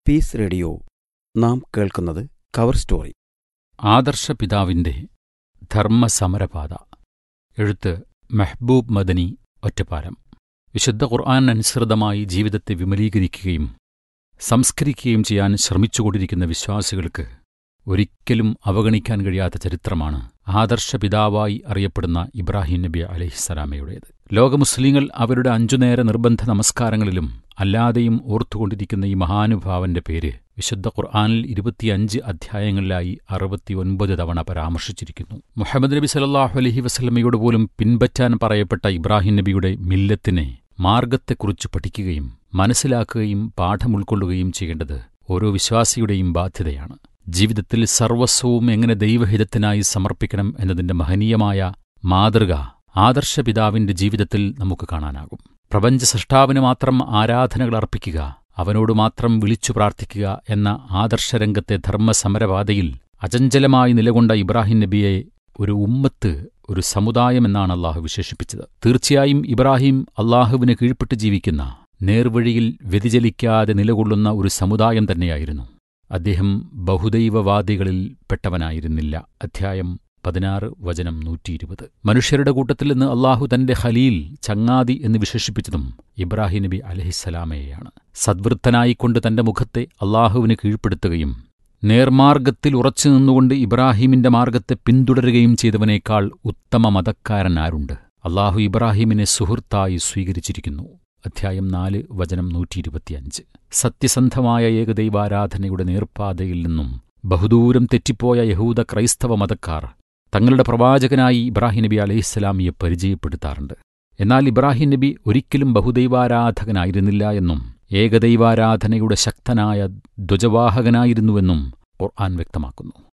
piece radio നാം കേൾക്കുന്നത് cover story ആദർശപിതാവിന്റെ ധർമ്മസമരപാത എഴുത്ത് മെഹ്ബൂബ് മദനി ഒറ്റപ്പാലം വിശുദ്ധ ഖുർആൻ അനുസൃതമായി ജീവിതത്തെ വിമലീകരിക്കുകയും സംസ്കരിക്കുകയും ചെയ്യാൻ ശ്രമിച്ചുകൊണ്ടിരിക്കുന്ന വിശ്വാസികൾക്ക് ഒരിക്കലും അവഗണിക്കാൻ കഴിയാത്ത ചരിത്രമാണ് ആദർശപിതാവായി അറിയപ്പെടുന്ന ഇബ്രാഹിം നബി അലഹിസ്സലാമയുടേത് ലോക മുസ്ലിങ്ങൾ അവരുടെ അഞ്ചുനേര നിർബന്ധ നമസ്കാരങ്ങളിലും അല്ലാതെയും ഓർത്തുകൊണ്ടിരിക്കുന്ന ഈ മഹാനുഭാവന്റെ പേര് വിശുദ്ധ ഖുർആാനിൽ ഇരുപത്തിയഞ്ച് അധ്യായങ്ങളിലായി അറുപത്തിയൊൻപത് തവണ പരാമർശിച്ചിരിക്കുന്നു മുഹമ്മദ് നബി സല്ലാഹു അലഹി വസ്ലമയോട് പോലും പിൻപറ്റാൻ പറയപ്പെട്ട ഇബ്രാഹിം നബിയുടെ മില്ലത്തിനെ മാർഗത്തെക്കുറിച്ച് പഠിക്കുകയും മനസ്സിലാക്കുകയും പാഠം ഉൾക്കൊള്ളുകയും ചെയ്യേണ്ടത് ഓരോ വിശ്വാസിയുടെയും ബാധ്യതയാണ് ജീവിതത്തിൽ സർവസ്വവും എങ്ങനെ ദൈവഹിതത്തിനായി സമർപ്പിക്കണം എന്നതിന്റെ മഹനീയമായ മാതൃക ആദർശപിതാവിന്റെ ജീവിതത്തിൽ നമുക്ക് കാണാനാകും പ്രപഞ്ച സൃഷ്ടാവിന് മാത്രം ആരാധനകൾ അർപ്പിക്കുക അവനോട് മാത്രം വിളിച്ചു പ്രാർത്ഥിക്കുക എന്ന ആദർശരംഗത്തെ ധർമ്മസമരപാതയിൽ അചഞ്ചലമായി നിലകൊണ്ട ഇബ്രാഹിം നബിയെ ഒരു ഉമ്മത്ത് ഒരു സമുദായമെന്നാണ് അള്ളാഹു വിശേഷിപ്പിച്ചത് തീർച്ചയായും ഇബ്രാഹിം അള്ളാഹുവിന് കീഴ്പ്പെട്ട് ജീവിക്കുന്ന നേർവഴിയിൽ വ്യതിചലിക്കാതെ നിലകൊള്ളുന്ന ഒരു സമുദായം തന്നെയായിരുന്നു അദ്ദേഹം ബഹുദൈവവാദികളിൽ പെട്ടവനായിരുന്നില്ല അധ്യായം പതിനാറ് വചനം നൂറ്റിയിരുപത് മനുഷ്യരുടെ കൂട്ടത്തിൽ നിന്ന് അള്ളാഹു തന്റെ ഖലീൽ ചങ്ങാതി എന്ന് വിശേഷിപ്പിച്ചതും ഇബ്രാഹിം നബി അലഹിസ്സലാമയെയാണ് സദ്വൃത്തനായിക്കൊണ്ട് തന്റെ മുഖത്തെ അള്ളാഹുവിന് കീഴ്പ്പെടുത്തുകയും നേർമാർഗത്തിൽ ഉറച്ചു നിന്നുകൊണ്ട് ഇബ്രാഹീമിന്റെ മാർഗത്തെ പിന്തുടരുകയും ചെയ്തവനേക്കാൾ ഉത്തമ മതക്കാരൻ ആരുണ്ട് അള്ളാഹു ഇബ്രാഹീമിനെ സുഹൃത്തായി സ്വീകരിച്ചിരിക്കുന്നു അധ്യായം നാല് വചനം നൂറ്റിയിരുപത്തിയഞ്ച് സത്യസന്ധമായ ഏകദൈവാരാധനയുടെ നേർപ്പാതയിൽ നിന്നും ബഹുദൂരം തെറ്റിപ്പോയ യഹൂദ ക്രൈസ്തവ മതക്കാർ തങ്ങളുടെ പ്രവാചകനായി ഇബ്രാഹിം നബി അലൈഹിസ്സലാമിയെ പരിചയപ്പെടുത്താറുണ്ട് എന്നാൽ ഇബ്രാഹിം നബി ഒരിക്കലും ബഹുദൈവാരാധകനായിരുന്നില്ല എന്നും ഏകദൈവാരാധനയുടെ ശക്തനായ ധ്വജവാഹകനായിരുന്നുവെന്നും ഖുർആൻ വ്യക്തമാക്കുന്നു